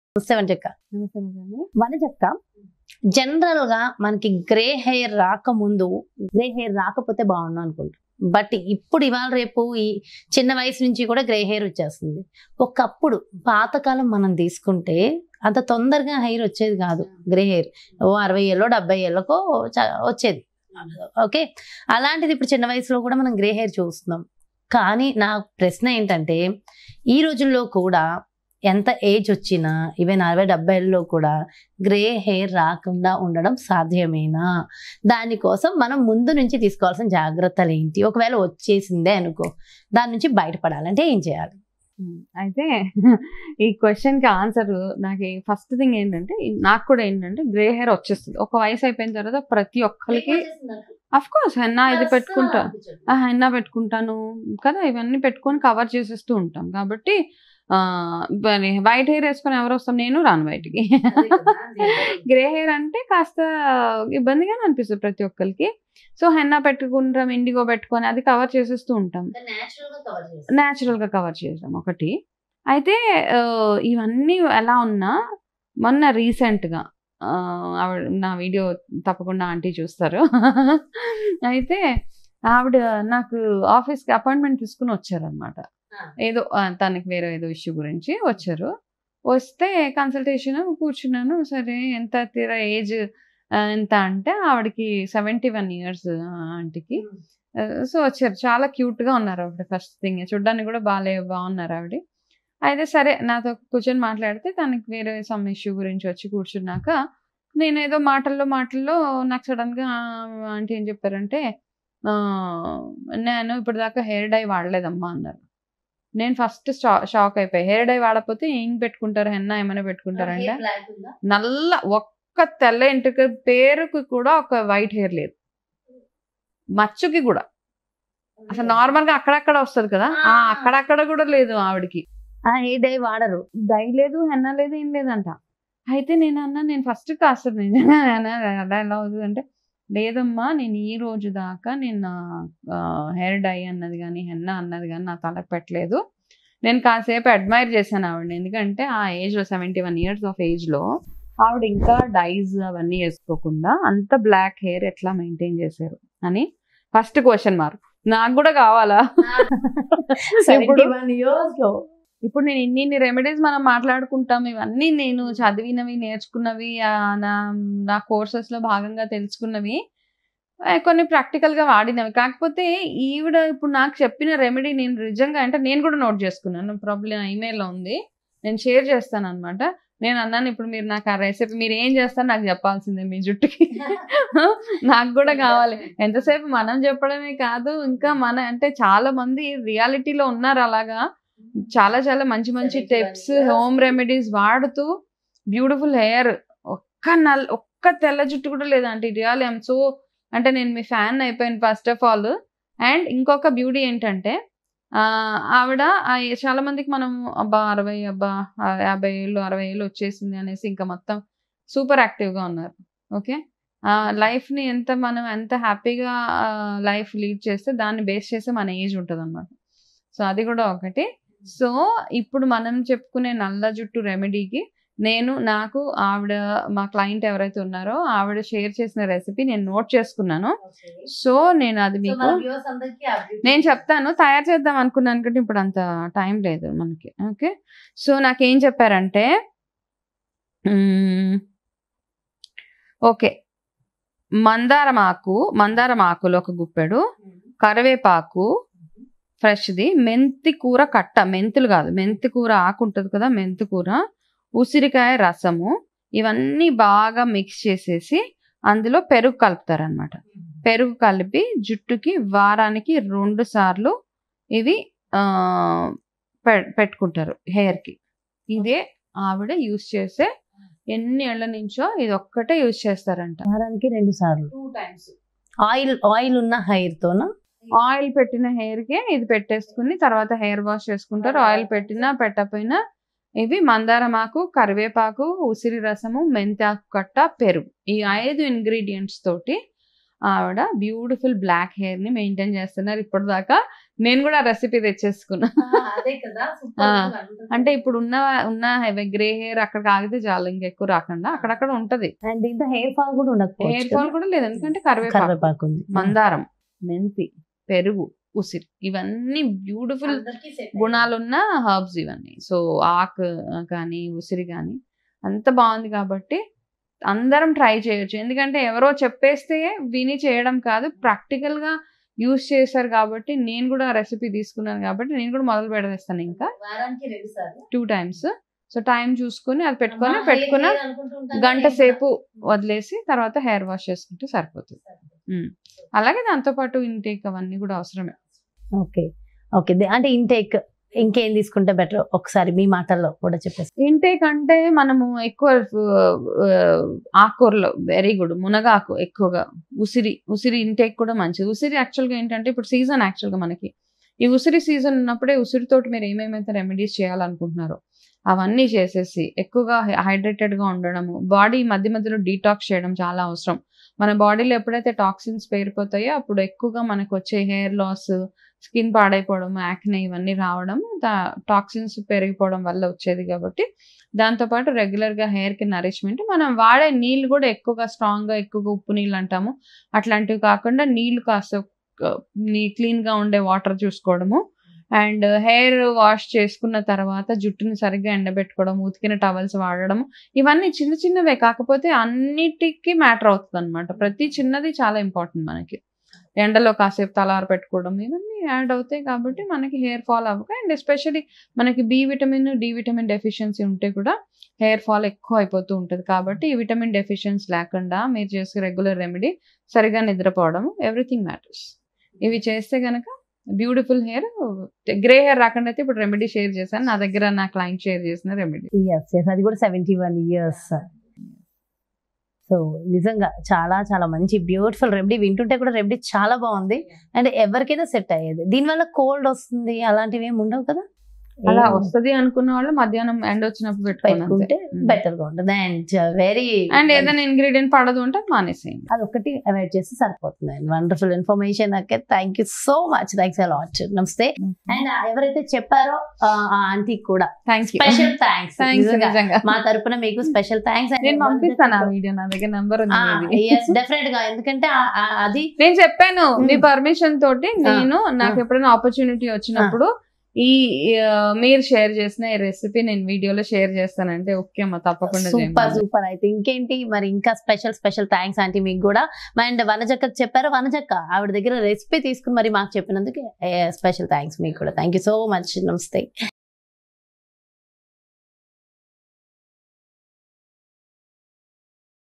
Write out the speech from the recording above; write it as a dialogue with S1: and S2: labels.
S1: Seven చెక్క
S2: నమస్తే madam.
S1: వన చెక్క జనరల్ గా మనకి గ్రే హెయిర్ రాకముందు గ్రే హెయిర్ రాకపోతే బాగుండు అనుకుంటాం బట్ ఇప్పుడు ఇవాళ రేపు ఈ చిన్న వయసు నుంచి కూడా గ్రే హెయిర్ వచ్చేస్తుంది ఒకప్పుడు పాతకాలం మనం తీసుకుంటే అంత తొందరగా హెయిర్ వచ్చేది కాదు గ్రే హెయిర్ ఓ అరవై ఏళ్ళో డెబ్బై ఏళ్ళకో చ- వచ్చేది ఓకే అలాంటిది ఇప్పుడు చిన్న వయసులో కూడా మనం గ్రే హెయిర్ చూస్తున్నాం కానీ నా ప్రశ్న ఏంటంటే ఈ రోజుల్లో కూడా ఎంత ఏజ్ వచ్చినా ఈవెన్ అరవై డెబ్బైలో కూడా గ్రే హెయిర్ రాకుండా ఉండడం సాధ్యమేనా దానికోసం మనం ముందు నుంచి తీసుకోవాల్సిన జాగ్రత్తలు ఏంటి ఒకవేళ వచ్చేసిందే అనుకో దాని నుంచి బయటపడాలంటే ఏం చేయాలి
S2: ఉమ్, అయితే ఈ క్వశ్చన్ కి ఆన్సర్ నాకు ఫస్ట్ థింగ్ ఏంటంటే నాకు కూడా ఏంటంటే గ్రే హెయిర్ వచ్చేస్తుంది ఒక వయసు అయిపోయిన తర్వాత ప్రతి ఒక్కరికి అఫ్ కోర్స్ హెన్నా ఇది పెట్టుకుంటా ఆ హెన్నా పెట్టుకుంటాను కదా ఇవన్నీ పెట్టుకొని కవర్ చేసేస్తూ ఉంటాం కాబట్టి వైట్ హెయిర్ వేసుకొని ఎవరు వస్తాం నేను రాను బయటికి గ్రే హెయిర్ అంటే కాస్త ఇబ్బందిగానే అనిపిస్తుంది ప్రతి ఒక్కరికి సో హెన్నా పెట్టుకుంటాం ఇండిగో పెట్టుకొని అది కవర్ చేసేస్తూ ఉంటాం న్యాచురల్ గా కవర్ చేసాం ఒకటి అయితే ఆ, ఇవన్నీ ఎలా ఉన్నా మొన్న రీసెంట్ గా ఆ, ఆవిడ నా వీడియో తప్పకుండా ఆంటీ చూస్తారు అయితే ఆవిడ నాకు ఆఫీస్ కి అపాయింట్మెంట్ తీసుకుని వచ్చారనమాట ఏదో ఆ, తనకి వేరే ఏదో ఇష్యూ గురించి వచ్చారు వస్తే కన్సల్టేషన్ కూర్చున్నాను సరే ఎంత తీరా ఏజ్ ఎంత అంటే ఆవిడకి సెవెంటీ వన్ ఇయర్స్ ఆంటీకి సో వచ్చారు చాలా క్యూట్ గా ఉన్నారు ఆవిడ ఫస్ట్ థింగ్ చూడడానికి కూడా బాగాలే బాగున్నారు ఆవిడ అయితే సరే నాతో కూర్చొని మాట్లాడితే తనకి వేరే సమ్ ఇష్యూ గురించి వచ్చి కూర్చున్నాక నేను ఏదో మాటల్లో మాటల్లో నాకు సడన్ గా ఆంటీ ఏం చెప్పారంటే "ఆ, నేను ఇప్పుడు దాకా హెయిర్ డై వాడలేదమ్మా అన్నారు నేను ఫస్ట్ షాక్ అయిపోయి హెయిర్ డై వాడకపోతే ఏం పెట్టుకుంటారు హెన్నా ఏమైనా పెట్టుకుంటారంటే నల్ల ఒక్క తెల్ల ఇంటికి పేరుకి కూడా ఒక వైట్ హెయిర్ లేదు మచ్చుకి కూడా అసలు నార్మల్ గా అక్కడక్కడ వస్తుంది కదా ఆ అక్కడక్కడ కూడా లేదు ఆవిడకి
S1: ఆ హెయిర్ డై వాడరు
S2: డై లేదు హెన్న లేదు ఏం లేదంట అయితే నేను అన్నా నేను ఫస్ట్ కాస్త నిజంగా అన్నా, అలా ఎలా అవుతుంది అంటే లేదమ్మా నేను ఈ రోజు దాకా నేను హెయిర్ డై అన్నది కానీ హెన్న అన్నది కానీ నా తలకు పెట్టలేదు నేను కాసేపు అడ్మైర్ చేశాను ఆవిడని ఎందుకంటే ఆ ఏజ్లో సెవెంటీ వన్ ఇయర్స్ ఆఫ్ ఏజ్లో ఆవిడ ఇంకా డైస్ అవన్నీ వేసుకోకుండా అంత బ్లాక్ హెయిర్ ఎట్లా మెయింటైన్ చేశారు అని ఫస్ట్ క్వశ్చన్ మార్క్ నాకు కూడా కావాలా
S1: సెవెంటీ వన్ ఇయర్స్ లో
S2: ఇప్పుడు నేను ఇన్ని ఇన్ని రెమెడీస్ మనం మాట్లాడుకుంటాం ఇవన్నీ నేను చదివినవి నేర్చుకున్నవి ఆ, నా నా కోర్సెస్ లో భాగంగా తెలుసుకున్నవి ఆ, కొన్ని ప్రాక్టికల్ గా వాడినవి కాకపోతే ఈవిడ ఇప్పుడు నాకు చెప్పిన రెమెడీ నేను నిజంగా అంటే నేను కూడా నోట్ చేసుకున్నాను ప్రాబ్లం ఈమెయిల్లో ఉంది నేను షేర్ చేస్తాను అనమాట నేను అన్నాను ఇప్పుడు మీరు నాకు ఆ రెసిపీ మీరు ఏం చేస్తారు నాకు చెప్పాల్సిందే మీ జుట్టుకి నాకు కూడా కావాలి ఎంతసేపు మనం చెప్పడమే కాదు ఇంకా మన అంటే చాలా మంది రియాలిటీలో ఉన్నారు అలాగా చాలా చాలా మంచి మంచి
S1: Seventy one
S2: tips
S1: years.
S2: Home remedies వాడుతూ బ్యూటిఫుల్ హెయిర్ ఒక్క నల్ ఒక్క తెల్ల జుట్టు కూడా లేదంటే రియల్ ఐఎమ్ సో అంటే నేను మీ ఫ్యాన్ అయిపోయాను ఫస్ట్ ఆఫ్ ఆల్ అండ్ ఇంకొక బ్యూటీ ఏంటంటే ఆ, ఆవిడ ఆ ఏ- చాలా మందికి మనం అబ్బా అరవై అబ్బా ఆ, యాభై ఏళ్ళు అరవై ఏళ్ళు వచ్చేసింది అనేసి ఇంకా మొత్తం సూపర్ యాక్టివ్గా ఉన్నారు ఓకే లైఫ్ని ఎంత మనం ఎంత హ్యాపీగా లైఫ్ లీడ్ చేస్తే దాన్ని బేస్ చేస్తే మన ఏజ్ ఉంటుంది అనమాట సో అది కూడా ఒకటి సో ఇప్పుడు మనం చెప్పుకునే నల్ల జుట్టు రెమెడీకి నేను నాకు ఆవిడ మా క్లయింట్ ఎవరైతే ఉన్నారో ఆవిడ షేర్ చేసిన రెసిపీ నేను నోట్ చేసుకున్నాను సో నేను అది మీకు నేను చెప్తాను తయారు చేద్దాం అనుకున్నాను కానీ ఇప్పుడు అంత టైం లేదు మనకి ఓకే సో నాకేం చెప్పారంటే మ్మ్, ఓకే మందారం ఆకు మందారం ఆకులు ఒక గుప్పెడు కరివేపాకు ఫ్రెష్ది మెంతి కూర కట్ట మెంతులు కాదు మెంతి కూర ఆకు ఉంటుంది కదా మెంతి కూర ఉసిరికాయ రసము ఇవన్నీ బాగా మిక్స్ చేసేసి అందులో పెరుగు కలుపుతారనమాట పెరుగు కలిపి జుట్టుకి వారానికి రెండు సార్లు ఇవి ఆ, పె- పెట్టుకుంటారు హెయిర్కి ఇదే ఆవిడ యూస్ చేసే ఎన్ని ఏళ్ల నుంచో ఇది ఒక్కటే యూస్ చేస్తారంట
S1: వారానికి రెండు సార్లు
S2: టూ టైమ్స్
S1: ఆయిల్ ఆయిల్ ఉన్న హెయిర్ తోనా
S2: ఆయిల్ పెట్టిన హెయిర్ కి ఇది పెట్టేసుకుని తర్వాత హెయిర్ వాష్ చేసుకుంటారు ఆయిల్ పెట్టినా పెట్టకపోయినా ఇవి మందారమాకు కరివేపాకు ఉసిరి రసము మెంతాకు కట్ట పెరుగు ఈ ఐదు ఇంగ్రీడియంట్స్ తోటి ఆవిడ బ్యూటిఫుల్ బ్లాక్ హెయిర్ ని మెయింటైన్ చేస్తున్నారు ఇప్పటిదాకా నేను కూడా రెసిపీ తెచ్చేసుకున్నా
S1: అదే కదా
S2: ఆ, అంటే ఇప్పుడు ఉన్న ఉన్న గ్రే హెయిర్ అక్కడ ఆగితే చాలు ఇంకెక్కువ రాకుండా అక్కడక్కడ ఉంటది
S1: అండ్ దీంతో హెయిర్ ఫాల్ కూడా ఉండకపోవచ్చు
S2: హెయిర్
S1: కదా?
S2: ఫాల్ కూడా లేదు ఎందుకంటే కరివేపాకు
S1: కరివేపాకు ఉంది
S2: మందారం మెంతి పెరుగు ఉసిరి ఇవన్నీ బ్యూటిఫుల్ గుణాలున్న హర్బ్స్ ఇవన్నీ సో ఆకు కానీ ఉసిరి కానీ అంత బాగుంది కాబట్టి అందరం ట్రై చేయొచ్చు ఎందుకంటే ఎవరో చెప్పేస్తే విని చేయడం కాదు ప్రాక్టికల్ గా యూస్ చేశారు కాబట్టి నేను కూడా రెసిపీ తీసుకున్నాను కాబట్టి నేను కూడా మొదలు పెడేస్తాను ఇంకా
S1: వారానికి రెండు సార్లు
S2: టూ టైమ్స్ సో టైం చూసుకొని అది పెట్టుకొని పెట్టుకున్న గంట సేపు వదిలేసి తర్వాత హెయిర్ వాష్ చేసుకుంటే సరిపోతుంది ఉమ్. అలాగే దాంతో పాటు ఇంటేక్ అవన్నీ కూడా అవసరమే
S1: ఓకే ఓకే అంటే ఇంటేక్ ఇంకేం తీసుకుంటే బెటర్ ఒకసారి మీ మాటల్లో కూడా చెప్పేసి
S2: ఇంటేక్ అంటే మనము ఎక్కువ ఆ, ఆకుకూరలో వెరీ గుడ్ మునగాకు ఎక్కువగా ఉసిరి ఉసిరి ఇంటేక్ కూడా మంచిది ఉసిరి యాక్చువల్గా ఏంటంటే ఇప్పుడు సీజన్ యాక్చువల్గా మనకి ఈ ఉసిరి సీజన్ ఉన్నప్పుడే ఉసిరితోటి మీరు ఏమేమైతే రెమెడీస్ చేయాలనుకుంటున్నారో అవన్నీ చేసేసి ఎక్కువగా హైడ్రేటెడ్ గా ఉండడము బాడీ మధ్య మధ్యలో డీటాక్స్ చేయడం చాలా అవసరం మన బాడీలో ఎప్పుడైతే టాక్సిన్స్ పేరిపోతాయో అప్పుడు ఎక్కువగా మనకు వచ్చే హెయిర్ లాస్ స్కిన్ పాడైపోవడం యాక్నే ఇవన్నీ రావడం టాక్సిన్స్ పెరిగిపోవడం వల్ల వచ్చేది కాబట్టి దాంతోపాటు రెగ్యులర్గా హెయిర్కి నరిష్మెంట్ మనం వాడే నీళ్ళు కూడా ఎక్కువగా స్ట్రాంగ్గా ఎక్కువగా ఉప్పు నీళ్ళు అంటాము అట్లాంటివి కాకుండా నీళ్ళు కాస్త ఆ, నీ క్లీన్గా ఉండే వాటర్ చూసుకోవడము అండ్ హెయిర్ వాష్ చేసుకున్న తర్వాత జుట్టుని సరిగ్గా ఎండబెట్టుకోవడం ఉతికిన టవల్స్ వాడడం ఇవన్నీ చిన్న చిన్నవే కాకపోతే అన్నిటికీ మ్యాటర్ అవుతుంది అనమాట ప్రతి చిన్నది చాలా ఇంపార్టెంట్ మనకి ఎండలో కాసేపు తలారు పెట్టుకోవడం ఇవన్నీ యాడ్ అవుతాయి కాబట్టి మనకి హెయిర్ ఫాల్ అవ్వక అండ్ ఎస్పెషల్లీ మనకి B vitamin D vitamin deficiency ఉంటే కూడా హెయిర్ ఫాల్ ఎక్కువ అయిపోతూ ఉంటుంది కాబట్టి ఈ విటమిన్ డెఫిషియన్సీ లేకుండా మీరు చేసే రెగ్యులర్ రెమెడీ సరిగా నిద్రపోవడం ఎవ్రీథింగ్ మ్యాటర్స్ ఇవి చేస్తే గనక బ్యూటిఫుల్ హెయిర్ గ్రే హెయిర్ రాకుండా అయితే ఇప్పుడు రెమెడీ షేర్ చేశాను నా దగ్గర నా క్లయింట్ షేర్ చేసిన రెమెడీ
S1: ఎస్ ఎస్ అది కూడా సెవెంటీ వన్ ఇయర్స్ సో నిజంగా చాలా చాలా మంచి బ్యూటిఫుల్ రెమెడీ వింటుంటే కూడా రెమెడీ చాలా బాగుంది అండ్ ఎవరికైనా సెట్ అయ్యేది దీనివల్ల కోల్డ్ వస్తుంది అలాంటివి ఏమి ఉండవు కదా
S2: అలా
S1: ఏం
S2: వస్తది అనుకున్న వాళ్ళు మధ్యాహ్నం ఎండ్ వచ్చినప్పుడు పెట్టుకోండి
S1: పెట్టుకుంటే బెటర్ గా ఉంటుంది అండ్ వెరీ
S2: అండ్ ఏదైనా ఇంగ్రీడియంట్ పడదు అంటే మానేసేయండి
S1: అది ఒకటి అవాయిడ్ చేస్తే సరిపోతుంది wonderful information okay thank you so much thanks lot నమస్తే అండ్ ఎవరైతే చెప్పారో ఆ ఆంటీ కూడా
S2: thank you
S1: special thanks
S2: thanks నిజంగా
S1: మా తరపున మీకు స్పెషల్ థ్యాంక్స్
S2: నేను పంపిస్తాను ఆ వీడియో నా దగ్గర నంబర్ ఉంది మీది.
S1: డెఫినెట్ గా ఎందుకంటే ఆ- ఆ- అది
S2: నేను చెప్పాను మీ
S1: మ్మ్.
S2: పర్మిషన్ తోటి నేను నాకు
S1: ఆ.
S2: ఎప్పుడైనా ఆపర్చునిటీ వచ్చినప్పుడు ఈ ఆ, మీరు షేర్ చేసిన ఈ రెసిపీ నేను వీడియోలో షేర్ చేస్తానంటే ఓకే అమ్మా తప్పకుండా
S1: సూపర్
S2: చేయమను.
S1: సూపర్ అయితే ఇంకేంటి మరి ఇంకా స్పెషల్ స్పెషల్ థ్యాంక్స్ ఆంటీ మీకు కూడా అండ్ వనజక్కకు చెప్పారు వనజక్క ఆవిడ దగ్గర రెసిపీ తీసుకుని మరి మాకు చెప్పినందుకు స్పెషల్ థ్యాంక్స్ మీకు కూడా థ్యాంక్ యూ సో మచ్ నమస్తే